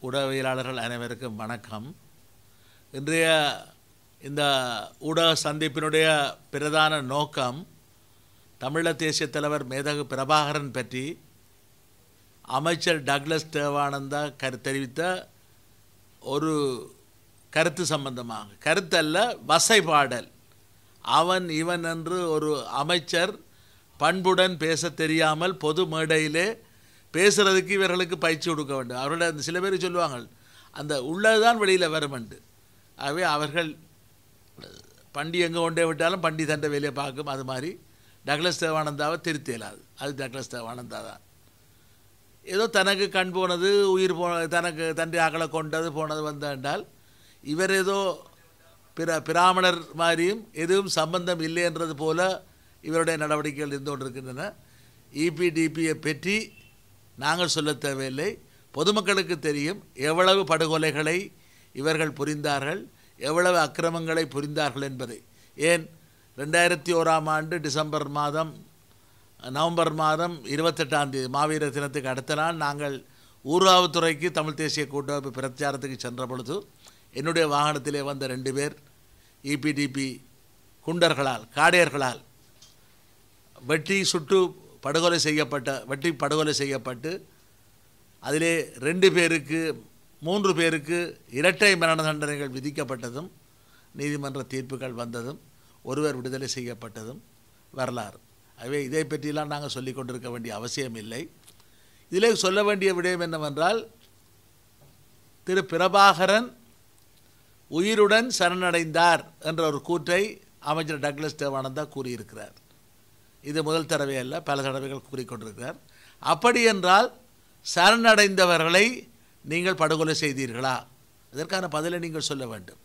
ஊடகவியலாளர்கள் அனைவருக்கும் வணக்கம் இன்றைய இந்த ஊடக சந்திப்பினுடைய பிரதான நோக்கம் தமிழக தேசிய தலைவர் மேதகு பிரபாகரன் பற்றி அமைச்சர் டக்ளஸ் தேவானந்தா கரு தெரிவித்த ஒரு கருத்து சம்பந்தமாக கருத்தல்ல வசைபாடல் அவன் இவன் என்று ஒரு அமைச்சர் பண்புடன் பேச தெரியாமல் பொது மேடையிலே பேசுறதுக்கு இவர்களுக்கு பயிற்சி கொடுக்க வேண்டும் அவர்கள அந்த சில பேர் சொல்லுவாங்க அந்த உள்ளதுதான் வெளியில் வருமெண்டு ஆகவே அவர்கள் பண்டி எங்கே கொண்டே விட்டாலும் பண்டி தண்டை வேலையை பார்க்கும் அது மாதிரி டக்ளஸ் தேவானந்தாவை திருத்தி இயலாது அது டக்ளஸ் தேவானந்தா தான் ஏதோ தனக்கு கண் போனது உயிர் போன தனக்கு தண்டி அகலை கொண்டது போனது வந்தால் இவர் ஏதோ பிற பிராமணர் மாதிரியும் எதுவும் சம்பந்தம் இல்லைன்றது போல இவருடைய நடவடிக்கைகள் இருந்து கொண்டிருக்கின்றன இபிடிபியை பற்றி நாங்கள் சொல்ல தேவையில்லை பொதுமக்களுக்கு தெரியும் எவ்வளவு படுகொலைகளை இவர்கள் புரிந்தார்கள் எவ்வளவு அக்கிரமங்களை புரிந்தார்கள் என்பதை ஏன் ரெண்டாயிரத்தி ஓராம் ஆண்டு டிசம்பர் மாதம் நவம்பர் மாதம் இருபத்தெட்டாம் தேதி மாவீரர் தினத்துக்கு அடுத்த நாள் நாங்கள் ஊர்காவத்துறைக்கு தமிழ் தேசிய கூட்டமைப்பு பிரச்சாரத்துக்கு சென்ற பொழுது என்னுடைய வாகனத்திலே வந்த ரெண்டு பேர் இபிடிபி குண்டர்களால் காடையர்களால் வெட்டி சுட்டு படுகொலை செய்யப்பட்ட வெட்டி படுகொலை செய்யப்பட்டு அதிலே ரெண்டு பேருக்கு மூன்று பேருக்கு இரட்டை மரண தண்டனைகள் விதிக்கப்பட்டதும் நீதிமன்ற தீர்ப்புகள் வந்ததும் ஒருவர் விடுதலை செய்யப்பட்டதும் வரலாறு ஆகவே இதை பற்றியெல்லாம் நாங்கள் சொல்லிக் கொண்டிருக்க வேண்டிய அவசியம் இல்லை இதிலே சொல்ல வேண்டிய விடயம் என்னவென்றால் திரு பிரபாகரன் உயிருடன் சரணடைந்தார் என்ற ஒரு கூற்றை அமைச்சர் டக்ளஸ் தேவானந்தா கூறியிருக்கிறார் இது முதல் தடவை அல்ல பல தடவைகள் கூறிக்கொண்டிருக்கிறார் அப்படி என்றால் சரணடைந்தவர்களை நீங்கள் படுகொலை செய்தீர்களா அதற்கான பதிலை நீங்கள் சொல்ல வேண்டும்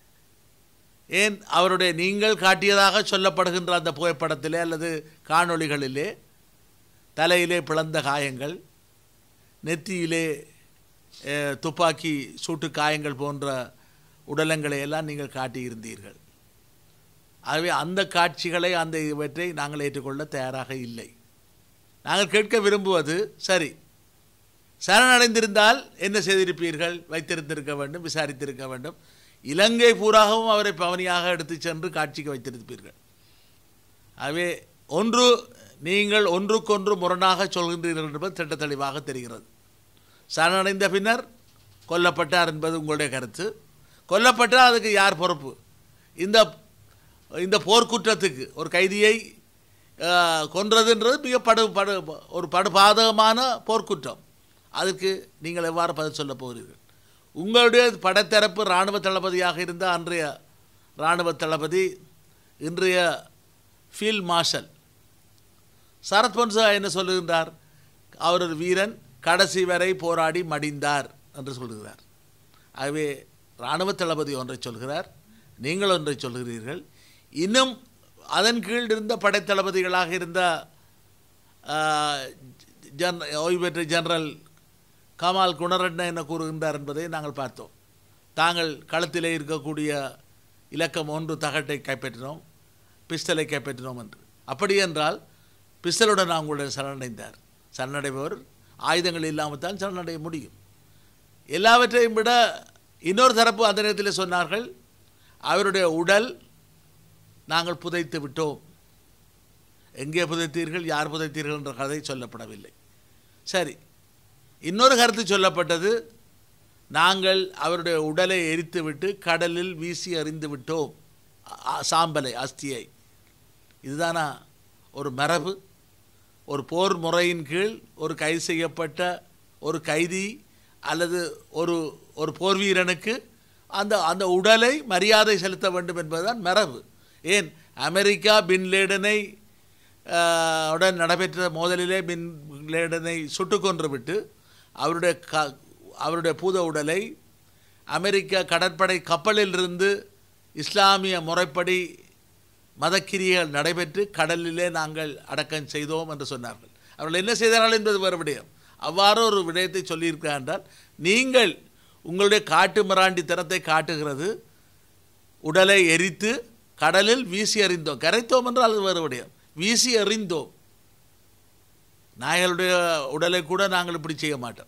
ஏன் அவருடைய நீங்கள் காட்டியதாக சொல்லப்படுகின்ற அந்த புகைப்படத்திலே அல்லது காணொளிகளிலே தலையிலே பிளந்த காயங்கள் நெத்தியிலே துப்பாக்கி சூட்டு காயங்கள் போன்ற உடலங்களை எல்லாம் நீங்கள் காட்டியிருந்தீர்கள் ஆகவே அந்த காட்சிகளை அந்த இவற்றை நாங்கள் ஏற்றுக்கொள்ள தயாராக இல்லை நாங்கள் கேட்க விரும்புவது சரி சரணடைந்திருந்தால் என்ன செய்திருப்பீர்கள் வைத்திருந்திருக்க வேண்டும் விசாரித்திருக்க வேண்டும் இலங்கை பூராகவும் அவரை பவனியாக எடுத்து சென்று காட்சிக்கு வைத்திருப்பீர்கள் ஆகவே ஒன்று நீங்கள் ஒன்றுக்கொன்று முரணாக சொல்கின்றீர்கள் என்பது திட்ட தெளிவாக தெரிகிறது சரணடைந்த பின்னர் கொல்லப்பட்டார் என்பது உங்களுடைய கருத்து கொல்லப்பட்டால் அதுக்கு யார் பொறுப்பு இந்த இந்த போர்க்குற்றத்துக்கு ஒரு கைதியை கொன்றதுன்றது மிக படு படு ஒரு படுபாதகமான போர்க்குற்றம் அதுக்கு நீங்கள் எவ்வாறு பதில் சொல்ல போகிறீர்கள் உங்களுடைய படைத்தரப்பு இராணுவ தளபதியாக இருந்த அன்றைய இராணுவ தளபதி இன்றைய ஃபீல்ட் மார்ஷல் சரத் பொன்சா என்ன சொல்லுகின்றார் அவர் ஒரு வீரன் கடைசி வரை போராடி மடிந்தார் என்று சொல்கிறார் ஆகவே இராணுவ தளபதி ஒன்றை சொல்கிறார் நீங்கள் ஒன்றை சொல்கிறீர்கள் இன்னும் அதன் கீழ் இருந்த படைத்தளபதிகளாக இருந்த ஜன் ஓய்வு பெற்ற ஜெனரல் கமால் குணரட்ன என்ன கூறுகின்றார் என்பதை நாங்கள் பார்த்தோம் தாங்கள் களத்திலே இருக்கக்கூடிய இலக்கம் ஒன்று தகட்டை கைப்பற்றினோம் பிஸ்டலை கைப்பற்றினோம் என்று அப்படி என்றால் பிஸ்டலுடன் அவங்களுடன் சரணடைந்தார் சரணடைபவர் ஆயுதங்கள் இல்லாமல் தான் சரணடைய முடியும் எல்லாவற்றையும் விட இன்னொரு தரப்பு அந்த நேரத்தில் சொன்னார்கள் அவருடைய உடல் நாங்கள் புதைத்து விட்டோம் எங்கே புதைத்தீர்கள் யார் புதைத்தீர்கள் என்ற கதை சொல்லப்படவில்லை சரி இன்னொரு கருத்து சொல்லப்பட்டது நாங்கள் அவருடைய உடலை எரித்துவிட்டு கடலில் வீசி அறிந்து விட்டோம் சாம்பலை அஸ்தியை இதுதானா ஒரு மரபு ஒரு போர் முறையின் கீழ் ஒரு கைது செய்யப்பட்ட ஒரு கைதி அல்லது ஒரு ஒரு போர் வீரனுக்கு அந்த அந்த உடலை மரியாதை செலுத்த வேண்டும் என்பதுதான் மரபு ஏன் அமெரிக்கா பின் லேடனை உடன் நடைபெற்ற மோதலிலே பின் லேடனை சுட்டு கொன்று விட்டு அவருடைய க அவருடைய பூத உடலை அமெரிக்க கடற்படை கப்பலிலிருந்து இஸ்லாமிய முறைப்படி மதக்கிரியர்கள் நடைபெற்று கடலிலே நாங்கள் அடக்கம் செய்தோம் என்று சொன்னார்கள் அவர்கள் என்ன செய்தார்கள் என்பது வேறு விடயம் அவ்வாறு ஒரு விடயத்தை சொல்லியிருக்கிறார் என்றால் நீங்கள் உங்களுடைய காட்டு மிராண்டித்தனத்தை காட்டுகிறது உடலை எரித்து கடலில் வீசி எறிந்தோம் கரைத்தோம் என்றால் அது வேறு விடயம் வீசி எறிந்தோம் நாய்களுடைய உடலை கூட நாங்கள் இப்படி செய்ய மாட்டோம்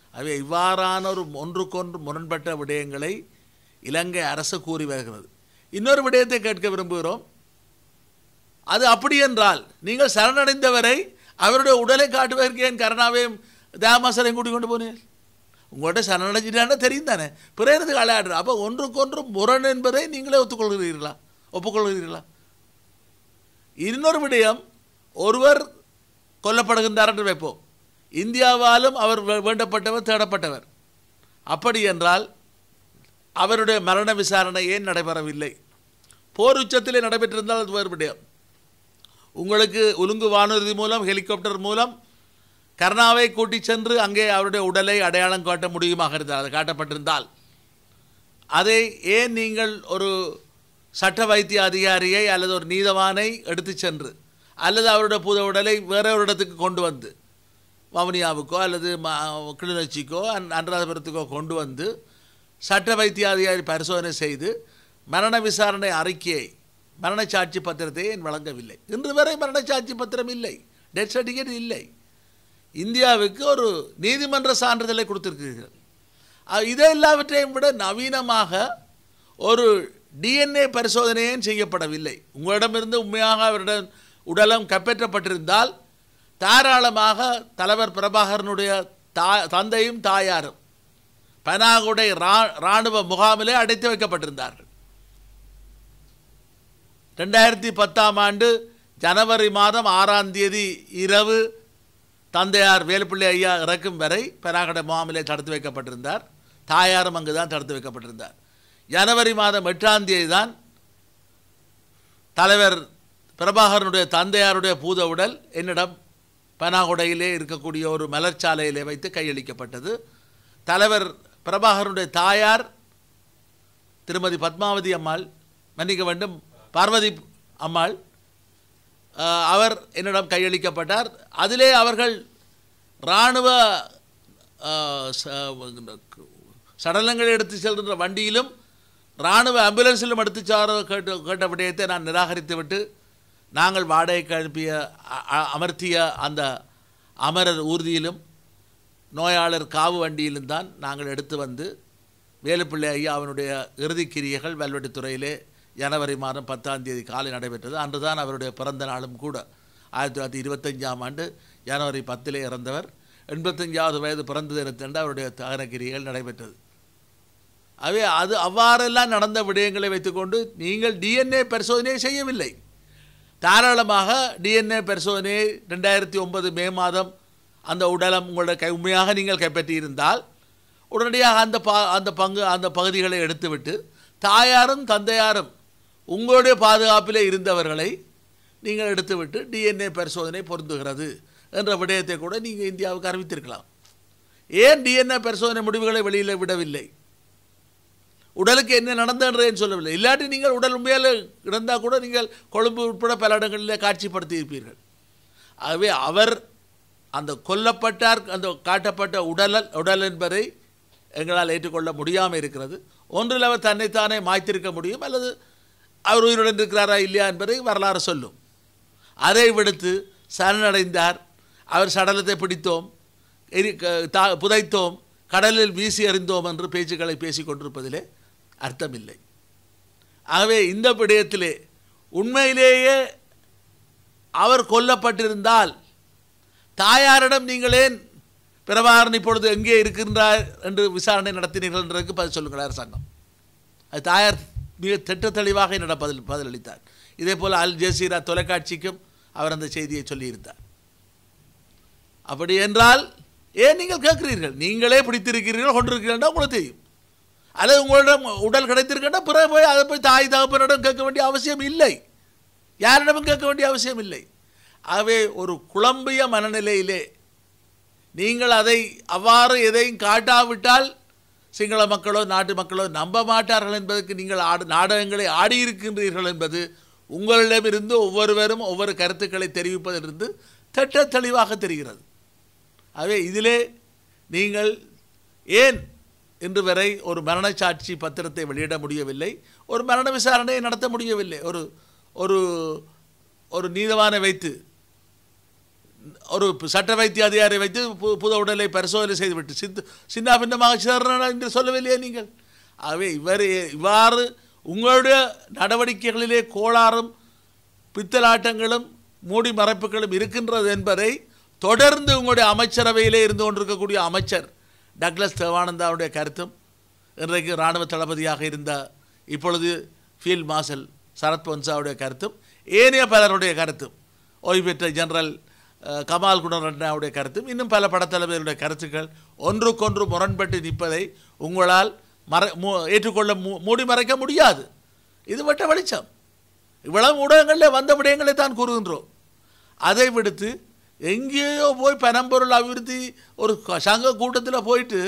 அவை இவ்வாறான ஒரு ஒன்றுக்கொன்று முரண்பட்ட விடயங்களை இலங்கை அரசு கூறி வருகிறது இன்னொரு விடயத்தை கேட்க விரும்புகிறோம் அது அப்படி என்றால் நீங்கள் சரணடைந்தவரை அவருடைய உடலை காட்டுவதற்கு ஏன் கருணாவையும் தேவமாசரையும் கூட்டிக் கொண்டு போனீர்கள் உங்கள்கிட்ட சரணடைஞ்சிட்டான்னா தெரியும் தானே பிறகு விளையாடுற அப்போ ஒன்றுக்கொன்று முரண் என்பதை நீங்களே ஒத்துக்கொள்கிறீர்களா ஒப்புக்கொள்கிறீர்களா இன்னொரு விடயம் ஒருவர் கொல்லப்படுகின்றார் என்று வைப்போம் இந்தியாவாலும் அவர் வே- வேண்டப்பட்டவர் தேடப்பட்டவர் அப்படி என்றால் அவருடைய மரண விசாரணை ஏன் நடைபெறவில்லை போர் உச்சத்திலே நடைபெற்றிருந்தால் அது வேறு விடயம் உங்களுக்கு ஒழுங்கு வானூர்தி மூலம் ஹெலிகாப்டர் மூலம் கர்ணாவை கூட்டிச் சென்று அங்கே அவருடைய உடலை அடையாளம் காட்ட முடியுமாக இருந்தால் அது காட்டப்பட்டிருந்தால் அதை ஏன் நீங்கள் ஒரு சட்ட வைத்திய அதிகாரியை அல்லது ஒரு நீதவானை எடுத்துச் சென்று அல்லது அவருடைய புத உடலை வேற ஒரு இடத்துக்கு கொண்டு வந்து வவுனியாவுக்கோ அல்லது ம- கிளிநொச்சிக்கோ அன்- அனுராதபுரத்துக்கோ கொண்டு வந்து சட்ட வைத்திய அதிகாரி பரிசோதனை செய்து மரண விசாரணை அறிக்கையை மரணச்சாட்சி பத்திரத்தை ஏன் வழங்கவில்லை இன்று வரை மரணச்சாட்சி பத்திரம் இல்லை டெத் சர்டிஃபிகேட் இல்லை இந்தியாவுக்கு ஒரு நீதிமன்ற சான்றிதழை கொடுத்திருக்கிறீர்கள் அ- இதை எல்லாவற்றையும் விட நவீனமாக ஒரு டிஎன்ஏ பரிசோதனையும் செய்யப்படவில்லை உங்களிடமிருந்து உண்மையாக அவருடன் உடலம் கைப்பற்றப்பட்டிருந்தால் தாராளமாக தலைவர் பிரபாகரனுடைய தா தந்தையும் தாயாரும் பனாகுடை ரா இராணுவ முகாமிலே அடைத்து வைக்கப்பட்டிருந்தார்கள் ரெண்டாயிரத்தி பத்தாம் ஆண்டு ஜனவரி மாதம் ஆறாம் தேதி இரவு தந்தையார் வேலுப்பிள்ளை ஐயா இறக்கும் வரை பெனாகடை முகாமிலே தடுத்து வைக்கப்பட்டிருந்தார் தாயாரும் அங்கு தான் தடுத்து வைக்கப்பட்டிருந்தார் ஜனவரி மாதம் எட்டாம் தேதி தான் தலைவர் பிரபாகரனுடைய தந்தையாருடைய பூத உடல் என்னிடம் பனாகுடையிலே இருக்கக்கூடிய ஒரு மலர்ச்சாலையிலே வைத்து கையளிக்கப்பட்டது தலைவர் பிரபாகரனுடைய தாயார் திருமதி பத்மாவதி அம்மாள் மன்னிக்க வேண்டும் பார்வதி அம்மாள் அஹ், அவர் என்னிடம் கையளிக்கப்பட்டார் அதிலே அவர்கள் இராணுவ அஹ், ச- சடலங்களை எடுத்து செல்கின்ற வண்டியிலும் இராணுவ ஆம்புலன்ஸிலும் எடுத்து சார கேட்ட கேட்ட விடயத்தை நான் நிராகரித்துவிட்டு நாங்கள் வாடகைக்கு அனுப்பிய அ- அ- அமர்த்திய அந்த அமரர் ஊர்தியிலும் நோயாளர் காவு வண்டியிலும் தான் நாங்கள் எடுத்து வந்து வேலுப்பிள்ளை ஐயா அவனுடைய இறுதிக்கிரியைகள் வல்வெட்டித்துறையிலே ஜனவரி மாதம் பத்தாம் தேதி காலை நடைபெற்றது அன்று தான் அவருடைய பிறந்த நாளும் கூட ஆயிரத்தி தொள்ளாயிரத்தி இருபத்தஞ்சாம் ஆண்டு ஜனவரி பத்திலே இறந்தவர் எண்பத்தஞ்சாவது வயது பிறந்த தினத்தன்று அவருடைய தகனக்கிரியைகள் நடைபெற்றது அவே அது அவ்வாறெல்லாம் நடந்த விடயங்களை வைத்துக்கொண்டு நீங்கள் டிஎன்ஏ பரிசோதனையை செய்யவில்லை தாராளமாக டிஎன்ஏ பரிசோதனையை ரெண்டாயிரத்தி ஒன்பது மே மாதம் அந்த உடலம் உங்களுடைய கை உண்மையாக நீங்கள் கைப்பற்றியிருந்தால் உடனடியாக அந்த பா அந்த பங்கு அந்த பகுதிகளை எடுத்துவிட்டு தாயாரும் தந்தையாரும் உங்களுடைய பாதுகாப்பிலே இருந்தவர்களை நீங்கள் எடுத்துவிட்டு டிஎன்ஏ பரிசோதனை பொருந்துகிறது என்ற விடயத்தை கூட நீங்கள் இந்தியாவுக்கு அறிவித்திருக்கலாம் ஏன் டிஎன்ஏ பரிசோதனை முடிவுகளை வெளியில் விடவில்லை உடலுக்கு என்ன நடந்ததுன்றேன்னு சொல்லவில்லை இல்லாட்டி நீங்கள் உடல் உண்மையில் இருந்தால் கூட நீங்கள் கொழும்பு உட்பட பல இடங்களில் காட்சிப்படுத்தி இருப்பீர்கள் ஆகவே அவர் அந்த கொல்லப்பட்டார் அந்த காட்டப்பட்ட உடல் உடல் என்பதை எங்களால் ஏற்றுக்கொள்ள முடியாமல் இருக்கிறது ஒன்றில் அவர் தன்னைத்தானே மாய்த்திருக்க முடியும் அல்லது அவர் உயிருடன் இருக்கிறாரா இல்லையா என்பதை வரலாறு சொல்லும் அதை விடுத்து சரணடைந்தார் அவர் சடலத்தை பிடித்தோம் எரி க- தா- புதைத்தோம் கடலில் வீசி எறிந்தோம் என்று பேச்சுக்களை பேசிக் கொண்டிருப்பதிலே அர்த்தமில்லை ஆகவே இந்த விடயத்திலே உண்மையிலேயே அவர் கொல்லப்பட்டிருந்தால் தாயாரிடம் நீங்கள் ஏன் பிரபாகரன் இப்பொழுது எங்கே இருக்கின்றார் என்று விசாரணை நடத்தினீர்கள் என்றதுக்கு பதில் சொல்லுங்கள் அரசாங்கம் அது தாயார் மிக திட்ட தெளிவாக என்னிடம் பதில் பதிலளித்தார் இதே போல் அல் ஜசீரா தொலைக்காட்சிக்கும் அவர் அந்த செய்தியை சொல்லியிருந்தார் அப்படி என்றால் ஏன் நீங்கள் கேட்கிறீர்கள் நீங்களே பிடித்திருக்கிறீர்கள் கொண்டிருக்கிறீர்கள் உங்களுக்கு தெரியும் அல்லது உங்களிடம் உடல் கிடைத்திருக்கின்ற பிறகு போய் அதை போய் தாய் தகப்பனிடம் கேட்க வேண்டிய அவசியம் இல்லை யாரிடமும் கேட்க வேண்டிய அவசியம் இல்லை ஆகவே ஒரு குழம்பிய மனநிலையிலே நீங்கள் அதை அவ்வாறு எதையும் காட்டாவிட்டால் சிங்கள மக்களோ நாட்டு மக்களோ நம்ப மாட்டார்கள் என்பதற்கு நீங்கள் ஆடு நாடகங்களை ஆடியிருக்கின்றீர்கள் என்பது உங்களிடமிருந்து ஒவ்வொருவரும் ஒவ்வொரு கருத்துக்களை தெரிவிப்பதிலிருந்து திட்ட தெளிவாக தெரிகிறது ஆகவே இதிலே நீங்கள் ஏன் இன்று வரை ஒரு மரணச்சாட்சி பத்திரத்தை வெளியிட முடியவில்லை ஒரு மரண விசாரணையை நடத்த முடியவில்லை ஒரு ஒரு ஒரு நீதவானை வைத்து ஒரு சட்ட வைத்திய அதிகாரி வைத்து பு புத உடலை பரிசோதனை செய்துவிட்டு சித்து சின்ன பின்னமாக சேர்றா என்று சொல்லவில்லையே நீங்கள் ஆகவே இவர் இவ்வாறு உங்களுடைய நடவடிக்கைகளிலே கோளாறும் பித்தலாட்டங்களும் மூடி மறைப்புகளும் இருக்கின்றது என்பதை தொடர்ந்து உங்களுடைய அமைச்சரவையிலே இருந்து கொண்டிருக்கக்கூடிய அமைச்சர் டக்ளஸ் தேவானந்தாவுடைய கருத்தும் இன்றைக்கு இராணுவ தளபதியாக இருந்த இப்பொழுது ஃபீல்ட் மார்ஷல் சரத் வன்சாவுடைய கருத்தும் ஏனைய பலருடைய கருத்தும் ஓய்வு பெற்ற ஜெனரல் அஹ், கமால் குணரட்னாவுடைய கருத்தும் இன்னும் பல படத்தலைவர்களுடைய கருத்துக்கள் ஒன்றுக்கொன்று முரண்பட்டு நிற்பதை உங்களால் மற மூ ஏற்றுக்கொள்ள மூ மூடி மறைக்க முடியாது இது வட்ட வெளிச்சம் இவ்வளவு ஊடகங்களில் வந்த விடயங்களை தான் கூறுகின்றோம் அதை விடுத்து எங்கேயோ போய் பனம்பொருள் அபிவிருத்தி ஒரு க- சங்க கூட்டத்தில் போயிட்டு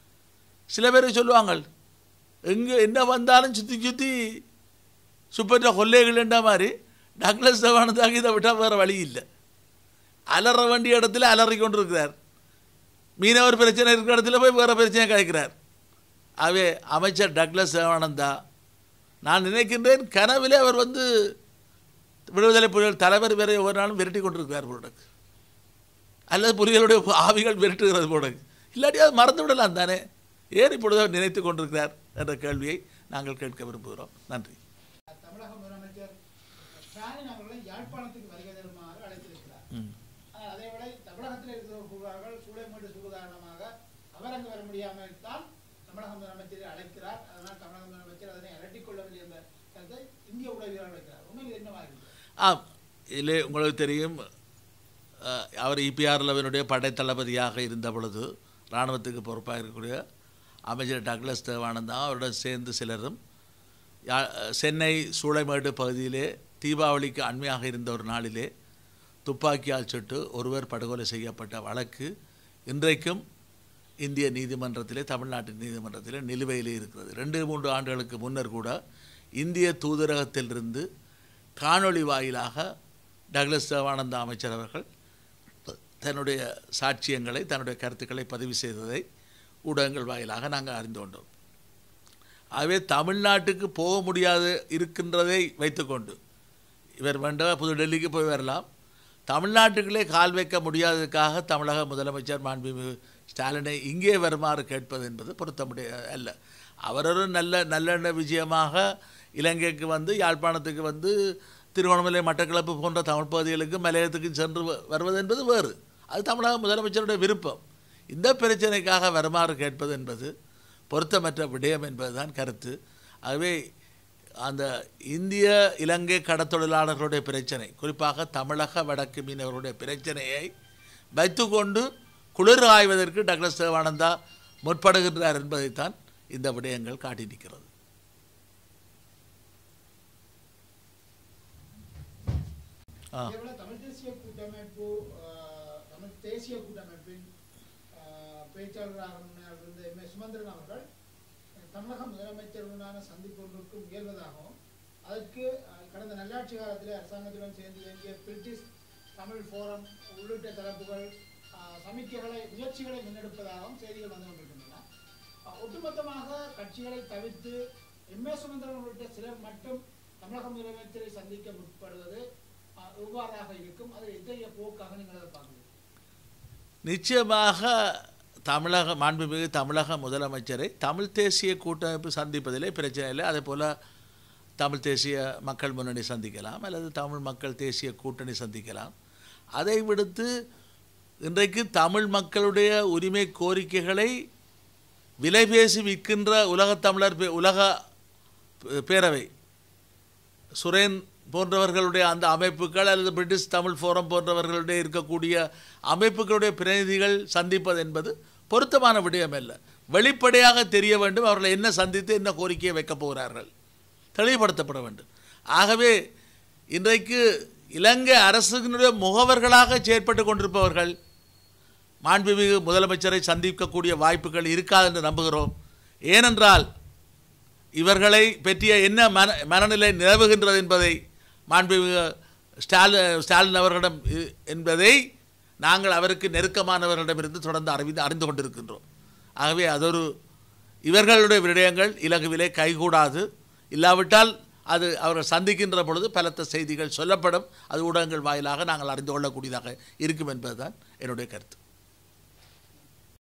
சில பேர் சொல்லுவாங்க எங்கே என்ன வந்தாலும் சுற்றி சுற்றி சுப்பற்ற கொள்ளைகள்ன்ற மாதிரி டக்ளஸ் தவானதாக இதை விட்டால் வேறு வழி இல்லை அலற வேண்டிய இடத்துல அலறி கொண்டு இருக்கிறார் மீனவர் பிரச்சனை இருக்கிற இடத்துல போய் வேறு பிரச்சனை கிடைக்கிறார் ஆகவே அமைச்சர் டக்ளஸ் தேவானந்தா நான் நினைக்கின்றேன் கனவிலே அவர் வந்து விடுதலை புலிகள் தலைவர் வேற ஒவ்வொரு நாளும் விரட்டி கொண்டிருக்கிறார் போலக்கு அல்லது புலிகளுடைய ஆவிகள் விரட்டுகிறது போலக்கு இல்லாட்டி அது மறந்து விடலாம் தானே ஏன் இப்பொழுது அவர் நினைத்து கொண்டிருக்கிறார் என்ற கேள்வியை நாங்கள் கேட்க விரும்புகிறோம் நன்றி தமிழக முதலமைச்சர் ஸ்டாலின் அவர்களை யாழ்ப்பாணத்துக்கு வருகை தருமாறு அழைத்திருக்கிறார் ம். ஆனால் அதேவேளை தமிழகத்தில் இருக்கிறவர்கள் சூளைமேடு சூதாரணமாக அவர் அங்கு வர முடியாமல் தான் தமிழக முதலமைச்சரை அழைக்கிறார் அதனால் தமிழக முதலமைச்சர் அதனை அலட்டிக் கொள்ளவில்லை என்ற கருத்தை இந்திய உளவியலாளர் வைக்கிறார் உண்மையில் என்னவாக இருக்கிறது ஆம் இதிலே உங்களுக்கு தெரியும் அஹ், அவர் இபிஆர் லெவனுடைய படைத்தளபதியாக இருந்த பொழுது இராணுவத்துக்கு பொறுப்பாக இருக்கக்கூடிய அமைச்சர் டக்ளஸ் தேவானந்தா அவருடன் சேர்ந்து சிலரும் யா- சென்னை சூளைமேடு பகுதியிலே தீபாவளிக்கு அண்மையாக இருந்த ஒரு நாளிலே துப்பாக்கியால் சுட்டு ஒருவர் படுகொலை செய்யப்பட்ட வழக்கு இன்றைக்கும் இந்திய நீதிமன்றத்திலே தமிழ்நாட்டு நீதிமன்றத்திலே நிலுவையிலே இருக்கிறது ரெண்டு மூன்று ஆண்டுகளுக்கு முன்னர் கூட இந்திய தூதரகத்திலிருந்து காணொளி வாயிலாக டக்ளஸ் தேவானந்தா அமைச்சர் அவர்கள் தன்னுடைய சாட்சியங்களை தன்னுடைய கருத்துக்களை பதிவு செய்ததை ஊடகங்கள் வாயிலாக நாங்கள் அறிந்து கொண்டோம் ஆகவே தமிழ்நாட்டுக்கு போக முடியாது இருக்கின்றதை வைத்துக்கொண்டு இவர் வேண்ட புது டெல்லிக்கு போய் வரலாம் தமிழ்நாட்டுக்குள்ளே கால் வைக்க முடியாததுக்காக தமிழக முதலமைச்சர் மாண்புமிகு ஸ்டாலினை இங்கே வருமாறு கேட்பது என்பது பொருத்தமுடைய அல்ல அவர் ஒரு நல்ல நல்லெண்ண விஜயமாக இலங்கைக்கு வந்து யாழ்ப்பாணத்துக்கு வந்து திருவண்ணாமலை மட்டக்களப்பு போன்ற தமிழ் பகுதிகளுக்கு மலையத்துக்கு சென்று வ- வருவது என்பது வேறு அது தமிழக முதலமைச்சருடைய விருப்பம் இந்த பிரச்சனைக்காக வருமாறு கேட்பது என்பது பொருத்தமற்ற விடயம் என்பதுதான் கருத்து ஆகவே அந்த இந்திய இலங்கை கடத்தொழிலாளர்களுடைய பிரச்சனை குறிப்பாக தமிழக வடக்கு மீனவர்களுடைய பிரச்சனையை வைத்துக்கொண்டு குளிர் ஆய்வதற்கு டக்ளஸ் தேவானந்தா முற்படுகின்றார் என்பதைத்தான் இந்த விடயங்கள் காட்டி நிற்கிறது ஆ அதேபோல தமிழ் தேசிய கூட்டமைப்பு ஆஹ், தமிழ் தேசிய கூட்டமைப்பின் ஆஹ், பேச்சாளராக முன்னால் இருந்த எம் ஏ சுமந்திரன் அவர்கள் அஹ், தமிழக முதலமைச்சருடனான சந்திப்பு ஒன்றுக்கு முயல்வதாகவும் அதற்கு ஆஹ், கடந்த நல்லாட்சி காலத்தில் அரசாங்கத்துடன் சேர்ந்து இயங்கிய பிரிட்டிஷ் தமிழ் ஃபோரம் உள்ளிட்ட தரப்புகள் ஆஹ், சமிக்கைகளை முயற்சிகளை முன்னெடுப்பதாகவும் செய்திகள் வந்து கொண்டிருக்கின்றன ஆஹ், ஒட்டுமொத்தமாக கட்சிகளை தவிர்த்து எம் ஏ சுமந்திரன் உள்ளிட்ட சிலர் மட்டும் தமிழக முதலமைச்சரை சந்திக்க முற்படுவது ஆஹ், எவ்வாறாக இருக்கும் அது எத்தகைய போக்காக நீங்கள் அதை பார்க்கிறீர்கள் நிச்சயமாக தமிழக மாண்புமிகு தமிழக முதலமைச்சரை தமிழ் தேசிய கூட்டமைப்பு சந்திப்பதிலே பிரச்சனை இல்லை அதே போல் தமிழ் தேசிய மக்கள் முன்னணி சந்திக்கலாம் அல்லது தமிழ் மக்கள் தேசிய கூட்டணி சந்திக்கலாம் அதை விடுத்து இன்றைக்கு தமிழ் மக்களுடைய உரிமை கோரிக்கைகளை விலை பேசி விற்கின்ற உலகத் தமிழர் பே- உலக பே- பேரவை சுரேன் போன்றவர்களுடைய அந்த அமைப்புகள் அல்லது பிரிட்டிஷ் தமிழ் ஃபோரம் போன்றவர்களுடைய இருக்கக்கூடிய அமைப்புகளுடைய பிரதிநிதிகள் சந்திப்பது என்பது பொருத்தமான விடயம் அல்ல வெளிப்படையாக தெரிய வேண்டும் அவர்கள் என்ன சந்தித்து என்ன கோரிக்கையை வைக்கப் போகிறார்கள் தெளிவுபடுத்தப்பட வேண்டும் ஆகவே இன்றைக்கு இலங்கை அரசினுடைய முகவர்களாக செயற்பட்டு கொண்டிருப்பவர்கள் மாண்புமிகு முதலமைச்சரை சந்திக்கக்கூடிய வாய்ப்புகள் இருக்காது என்று நம்புகிறோம் ஏனென்றால் இவர்களை பற்றிய என்ன மன மனநிலை நிலவுகின்றது என்பதை மாண்புமிகு ஸ்டாலின் ஸ்டாலின் அவர்களிடம் இ- என்பதை நாங்கள் அவருக்கு நெருக்கமானவர்களிடமிருந்து தொடர்ந்து அறிந்து அறிந்து கொண்டிருக்கின்றோம் ஆகவே அதொரு இவர்களுடைய விடயங்கள் இலகுவிலே கைகூடாது இல்லாவிட்டால் அது அவர்கள் சந்திக்கின்ற பொழுது பலத்த செய்திகள் சொல்லப்படும் அது ஊடகங்கள் வாயிலாக நாங்கள் அறிந்து கொள்ளக்கூடியதாக இருக்கும் என்பதுதான் என்னுடைய கருத்து